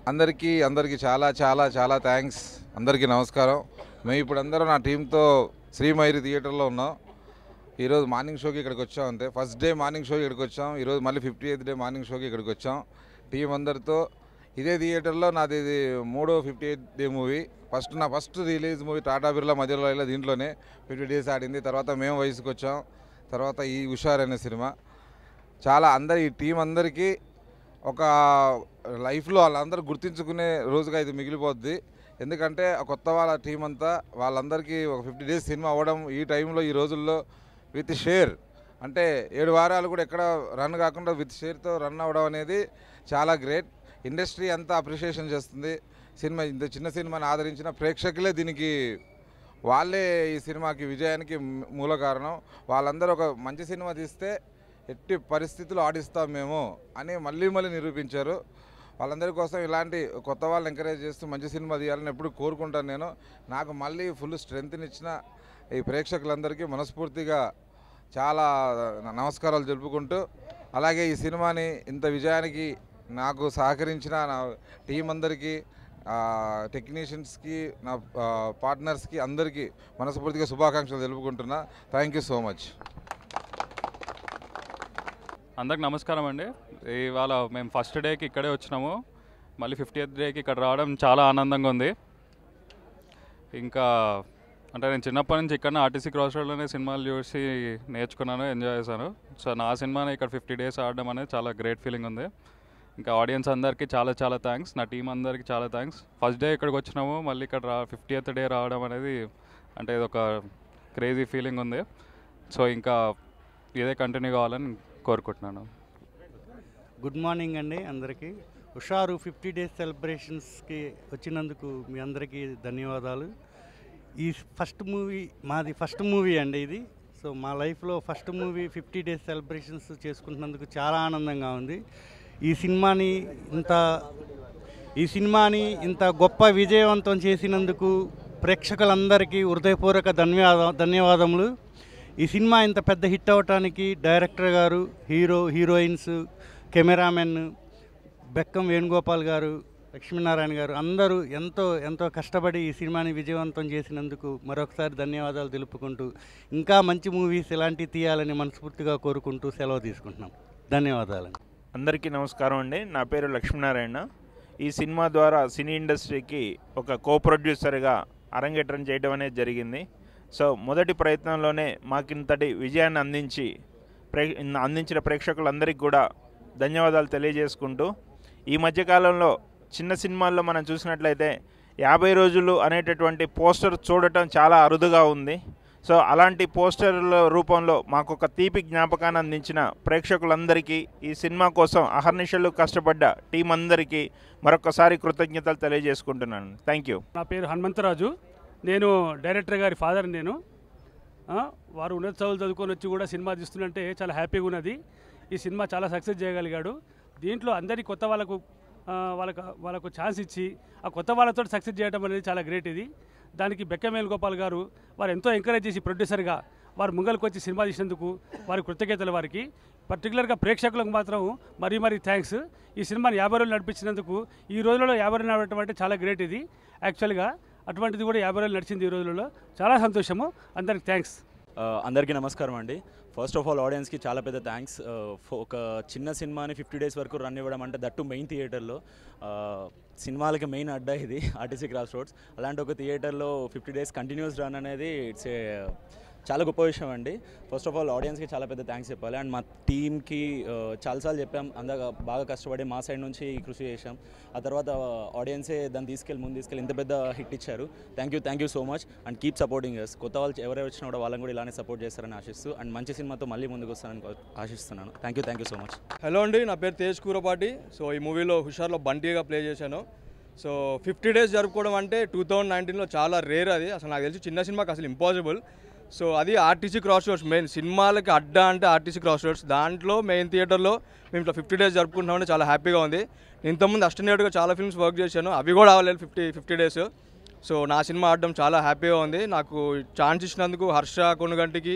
అందరికీ అందరికీ చాలా చాలా చాలా థ్యాంక్స్ అందరికీ నమస్కారం మేము ఇప్పుడు అందరం నా టీంతో శ్రీమైరి థియేటర్లో ఉన్నాం ఈరోజు మార్నింగ్ షోకి ఇక్కడికి వచ్చాం అంతే ఫస్ట్ డే మార్నింగ్ షోకి ఇక్కడికి వచ్చాం ఈరోజు మళ్ళీ ఫిఫ్టీ ఎయిత్ డే మార్నింగ్ షోకి ఇక్కడికి వచ్చాం టీం అందరితో ఇదే థియేటర్లో నాది ఇది మూడో fifty eighth day movie first నా first release movie Tata Birla మధ్యలో ఇలా దీంట్లోనే ఫిఫ్టీ డేస్ ఆడింది తర్వాత మేము వయసుకు వచ్చాం తర్వాత ఈ హుషార్ అనే సినిమా చాలా అందరి ఈ టీం అందరికీ ఒక లైఫ్లో వాళ్ళందరూ గుర్తించుకునే రోజుగా ఇది మిగిలిపోద్ది ఎందుకంటే ఆ కొత్త వాళ్ళ టీం అంతా వాళ్ళందరికీ ఒక ఫిఫ్టీ డేస్ సినిమా అవ్వడం ఈ టైంలో ఈ రోజుల్లో విత్ షేర్ అంటే ఏడు వారాలు కూడా ఎక్కడ రన్ కాకుండా విత్ షేర్తో రన్ అవ్వడం అనేది చాలా గ్రేట్ ఇండస్ట్రీ అంతా అప్రిషియేషన్ చేస్తుంది సినిమా ఇంత చిన్న సినిమాని ఆదరించిన ప్రేక్షకులే దీనికి వాళ్ళే ఈ సినిమాకి విజయానికి మ్- మూల కారణం వాళ్ళందరూ ఒక మంచి సినిమా తీస్తే ఎట్టి పరిస్థితులు ఆడిస్తాం మేము అని మళ్ళీ మళ్ళీ నిరూపించారు వాళ్ళందరి కోసం ఇలాంటి కొత్త వాళ్ళని ఎంకరేజ్ చేస్తూ మంచి సినిమా తీయాలని ఎప్పుడు కోరుకుంటాను నేను నాకు మళ్ళీ ఫుల్ స్ట్రెంగ్త్నిచ్చిన ఈ ప్రేక్షకులందరికీ మనస్ఫూర్తిగా చాలా నమస్కారాలు తెలుపుకుంటూ అలాగే ఈ సినిమాని ఇంత విజయానికి నాకు సహకరించిన నా టీం అందరికీ టెక్నీషియన్స్కి నా పార్ట్నర్స్కి అందరికీ మనస్ఫూర్తిగా శుభాకాంక్షలు తెలుపుకుంటున్నా థ్యాంక్ యూ సో మచ్ అందరికి నమస్కారం అండి ఇవాళ మేము ఫస్ట్ డేకి ఇక్కడే వచ్చినాము మళ్ళీ ఫిఫ్టీ ఎయిత్ డేకి ఇక్కడ రావడం చాలా ఆనందంగా ఉంది ఇంకా అంటే నేను చిన్నప్పటి నుంచి ఇక్కడ ఆర్టీసీ క్రాస్ రోడ్లోనే సినిమాలు చూసి నేర్చుకున్నాను ఎంజాయ్ చేశాను సో నా సినిమాని ఇక్కడ ఫిఫ్టీ డేస్ ఆడడం అనేది చాలా గ్రేట్ ఫీలింగ్ ఉంది ఇంకా ఆడియన్స్ అందరికీ చాలా చాలా థ్యాంక్స్ నా టీం అందరికీ చాలా థ్యాంక్స్ ఫస్ట్ డే ఇక్కడికి వచ్చినాము మళ్ళీ ఇక్కడ రా ఫిఫ్టీ ఎయిత్ డే రావడం అనేది అంటే ఇది ఒక క్రేజీ ఫీలింగ్ ఉంది సో ఇంకా ఇదే కంటిన్యూ కావాలని కోరుకుంటున్నాను గుడ్ మార్నింగ్ అండి అందరికీ హుషారు ఫిఫ్టీ డేస్ సెలబ్రేషన్స్కి వచ్చినందుకు మీ అందరికీ ధన్యవాదాలు ఈ ఫస్ట్ మూవీ మాది ఫస్ట్ మూవీ అండి ఇది సో మా లైఫ్లో first movie fifty days celebrations చేసుకుంటున్నందుకు చాలా ఆనందంగా ఉంది ఈ సినిమాని ఇంత ఈ సినిమాని ఇంత గొప్ప విజయవంతం చేసినందుకు ప్రేక్షకులందరికీ హృదయపూర్వక ధన్యవాద ధన్యవాదములు ఈ సినిమా ఇంత పెద్ద హిట్ అవ్వటానికి డైరెక్టర్ గారు hero heroines cameraman Bekkam Venugopal గారు లక్ష్మీనారాయణ గారు అందరూ ఎంతో ఎంతో కష్టపడి ఈ సినిమాని విజయవంతం చేసినందుకు మరొకసారి ధన్యవాదాలు తెలుపుకుంటూ ఇంకా మంచి మూవీస్ ఇలాంటివి తీయాలని మనస్ఫూర్తిగా కోరుకుంటూ సెలవు తీసుకుంటున్నాం ధన్యవాదాలు అందరికీ నమస్కారం అండి నా పేరు లక్ష్మీనారాయణ ఈ సినిమా ద్వారా సినీ ఇండస్ట్రీకి ఒక కో ప్రొడ్యూసర్గా అరంగేట్రం చేయడం అనేది జరిగింది సో మొదటి ప్రయత్నంలోనే మాకింతటి విజయాన్ని అందించి ప్రే అందించిన ప్రేక్షకులందరికీ కూడా ధన్యవాదాలు తెలియజేసుకుంటూ ఈ మధ్యకాలంలో చిన్న సినిమాల్లో మనం చూసినట్లయితే యాభై రోజులు అనేటటువంటి పోస్టర్ చూడటం చాలా అరుదుగా ఉంది సో అలాంటి పోస్టర్ల రూపంలో మాకు ఒక తీపి జ్ఞాపకాన్ని అందించిన ప్రేక్షకులందరికీ ఈ సినిమా కోసం అహర్నిశలు కష్టపడ్డ టీం అందరికీ మరొకసారి కృతజ్ఞతలు తెలియజేసుకుంటున్నాను థ్యాంక్ యూ నా పేరు హనుమంతరాజు నేను డైరెక్టర్ గారి ఫాదర్ నేను ఆ, వారు ఉన్నత చదువులు చదువుకొని వచ్చి కూడా సినిమా తీస్తున్నంటే చాలా హ్యాపీగా ఉన్నది ఈ సినిమా చాలా సక్సెస్ చేయగలిగాడు దీంట్లో అందరి కొత్త వాళ్ళకు ఆ, వాళ్ళకు వాళ్ళకు ఛాన్స్ ఇచ్చి ఆ కొత్త వాళ్ళతో సక్సెస్ చేయడం అనేది చాలా గ్రేట్ ఇది దానికి బెక్కమేలు గోపాల్ గారు వారు ఎంతో ఎంకరేజ్ చేసి ప్రొడ్యూసర్గా వారు ముంగల్కి వచ్చి సినిమా తీసినందుకు వారి కృతజ్ఞతలు వారికి పర్టికులర్గా ప్రేక్షకులకు మాత్రం మరీ మరీ థ్యాంక్స్ ఈ సినిమాని యాభై రోజులు నడిపించినందుకు ఈ రోజులలో యాభై రోజులు నడవడం అంటే చాలా గ్రేట్ ఇది యాక్చువల్గా అటువంటిది కూడా యాభై రోజులు నడిచింది ఈ రోజులలో చాలా సంతోషము అందరికి థ్యాంక్స్ ఆ, అందరికీ నమస్కారం అండి ఫస్ట్ ఆఫ్ ఆల్ ఆడియన్స్కి చాలా పెద్ద థ్యాంక్స్ ఒక చిన్న సినిమాని ఫిఫ్టీ డేస్ వరకు రన్ ఇవ్వడం అంటే దట్టు మెయిన్ థియేటర్లో ఆ, సినిమాలకి మెయిన్ అడ్డా ఇది ఆర్టీసీ క్రాస్ రోడ్స్ అలాంటి ఒక థియేటర్లో ఫిఫ్టీ డేస్ కంటిన్యూస్ రన్ అనేది ఇట్స్ ఏ చాలా గొప్ప విషయం అండి ఫస్ట్ ఆఫ్ ఆల్ ఆడియన్స్కి చాలా పెద్ద థ్యాంక్స్ చెప్పాలి అండ్ మా టీమ్కి చాలాసార్లు చెప్పాం అందాక బాగా కష్టపడి మా సైడ్ నుంచి కృషి చేశాం ఆ తర్వాత ఆడియన్సే దాన్ని తీసుకెళ్ళి ముందు తీసుకెళ్ళి ఇంత పెద్ద హిట్ ఇచ్చారు thank you thank you so much and keep supporting us కొత్త వాళ్ళు ఎవరైనా వచ్చినా కూడా వాళ్ళని కూడా ఇలానే సపోర్ట్ చేస్తారని ఆశిస్తూ అండ్ మంచి సినిమాతో మళ్ళీ ముందుకు వస్తారని కో- ఆశిస్తున్నాను thank you thank you so much hello అండి నా పేరు తేజ్ కూరపాటి సో ఈ మూవీలో హుషార్లో బంటీగా ప్లే చేశాను సో ఫిఫ్టీ డేస్ జరుపుకోవడం అంటే టూ థౌజండ్ నైన్టీన్లో చాలా రేర్ అది అసలు నాకు తెలిసి చిన్న సినిమాకి అసలు ఇంపాసిబుల్ సో అది ఆర్టీసీ క్రాస్ రోడ్స్ మెయిన్ సినిమాలకి అడ్డా అంటే ఆర్టీసీ క్రాస్ రోడ్స్ దాంట్లో మెయిన్ థియేటర్లో మేము ఇట్లా ఫిఫ్టీ డేస్ జరుపుకుంటున్నామంటే చాలా హ్యాపీగా ఉంది నేను ఇంతకుముందు అస్టనేట్గా చాలా ఫిల్మ్స్ వర్క్ చేశాను అవి కూడా అవ్వలేదు ఫిఫ్టీ ఫిఫ్టీ డేస్ సో నా సినిమా ఆడడం చాలా హ్యాపీగా ఉంది నాకు ఛాన్స్ ఇచ్చినందుకు హర్ష కొనుగంటికి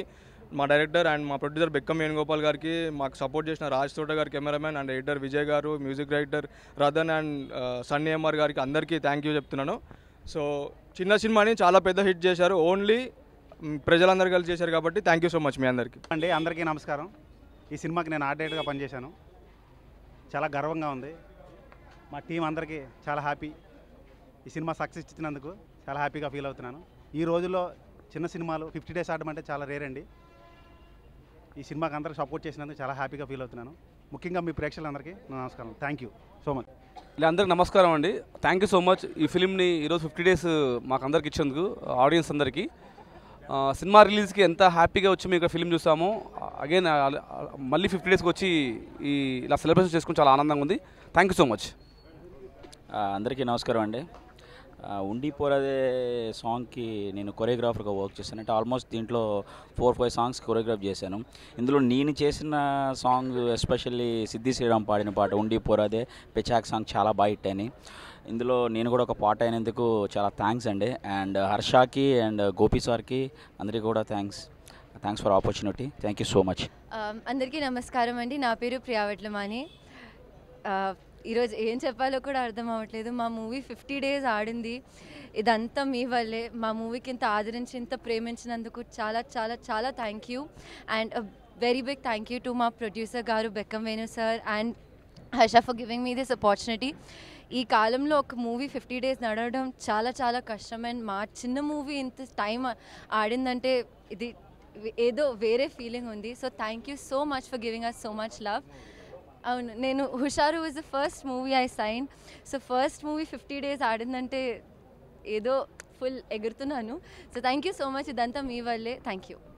మా డైరెక్టర్ అండ్ మా ప్రొడ్యూసర్ బెక్కం వేణుగోపాల్ గారికి మాకు సపోర్ట్ చేసిన రాజ్ తోట గారు కెమెరామెన్ అండ్ ఎడిటర్ విజయ్ గారు music director Ratan and Sunny MR గారికి అందరికీ థ్యాంక్ యూ చెప్తున్నాను సో చిన్న సినిమాని చాలా పెద్ద హిట్ చేశారు ఓన్లీ ప్రజలందరూ కలిసి చేశారు కాబట్టి థ్యాంక్ యూ సో మచ్ మీ అందరికీ అండి అందరికీ నమస్కారం ఈ సినిమాకి నేను ఆర్ట్ డైరెక్టర్గా పనిచేశాను చాలా గర్వంగా ఉంది మా టీం అందరికీ చాలా హ్యాపీ ఈ సినిమా సక్సెస్ ఇచ్చినందుకు చాలా హ్యాపీగా ఫీల్ అవుతున్నాను ఈ రోజుల్లో చిన్న సినిమాలు ఫిఫ్టీ డేస్ ఆడడం అంటే చాలా రేర్ అండి ఈ సినిమాకి అందరికి సపోర్ట్ చేసినందుకు చాలా హ్యాపీగా ఫీల్ అవుతున్నాను ముఖ్యంగా మీ ప్రేక్షకులందరికీ నా నమస్కారం థ్యాంక్ యూ సో మచ్ ఇలా అందరికి నమస్కారం అండి థ్యాంక్ యూ సో మచ్ ఈ ఫిలింని ఈరోజు ఫిఫ్టీ డేస్ మాకు అందరికి ఇచ్చేందుకు ఆడియన్స్ అందరికీ ఆ, సినిమా రిలీజ్కి ఎంత హ్యాపీగా వచ్చి మేము ఇక్కడ ఫిలిం చూసామో అగైన్ మళ్ళీ ఫిఫ్టీ డేస్కి వచ్చి ఈ ఇలా సెలబ్రేషన్ చేసుకుని చాలా ఆనందంగా ఉంది థ్యాంక్ యూ సో మచ్ ఆ, అందరికీ నమస్కారం అండి ఆ, ఉండి పోరాదే సాంగ్కి నేను కొరియోగ్రాఫర్గా వర్క్ చేశాను అంటే ఆల్మోస్ట్ దీంట్లో ఫోర్ ఫైవ్ సాంగ్స్ కొరియోగ్రాఫ్ చేశాను ఇందులో నేను చేసిన సాంగ్ ఎస్పెషల్లీ సిద్ధి శ్రీరామ్ పాడిన పాట ఉండి పోరాదే పెచాక్ సాంగ్ చాలా బాగా హిట్ అని ఇందులో నేను కూడా ఒక పాట అయినందుకు చాలా థ్యాంక్స్ అండి అండ్ హర్షాకి అండ్ గోపి సార్కి అందరికీ కూడా thanks thanks for opportunity thank you so much Um, అందరికీ నమస్కారం అండి నా పేరు ప్రియావట్లమాని Uh, ఈరోజు ఏం చెప్పాలో కూడా అర్థం అవ్వట్లేదు మా మూవీ ఫిఫ్టీ డేస్ ఆడింది ఇదంతా మీ వల్లే మా మూవీకి ఇంత ఆదరించి ఇంత ప్రేమించినందుకు చాలా చాలా చాలా thank you and very big thank you to మా ప్రొడ్యూసర్ గారు Bekkam Venu sir and Harsha for giving me this opportunity ఈ కాలంలో ఒక మూవీ ఫిఫ్టీ డేస్ నడవడం చాలా చాలా కష్టం అండ్ మా చిన్న మూవీ ఇంత టైం ఆడిందంటే ఇది ఏదో వేరే ఫీలింగ్ ఉంది so thank you so much for giving us so much love అవును నేను Hushaaru was the first movie I sign so first movie fifty days ఆడిందంటే ఏదో ఫుల్ ఎగురుతున్నాను so thank you so much ఇదంతా మీ వల్లే థ్యాంక్ యూ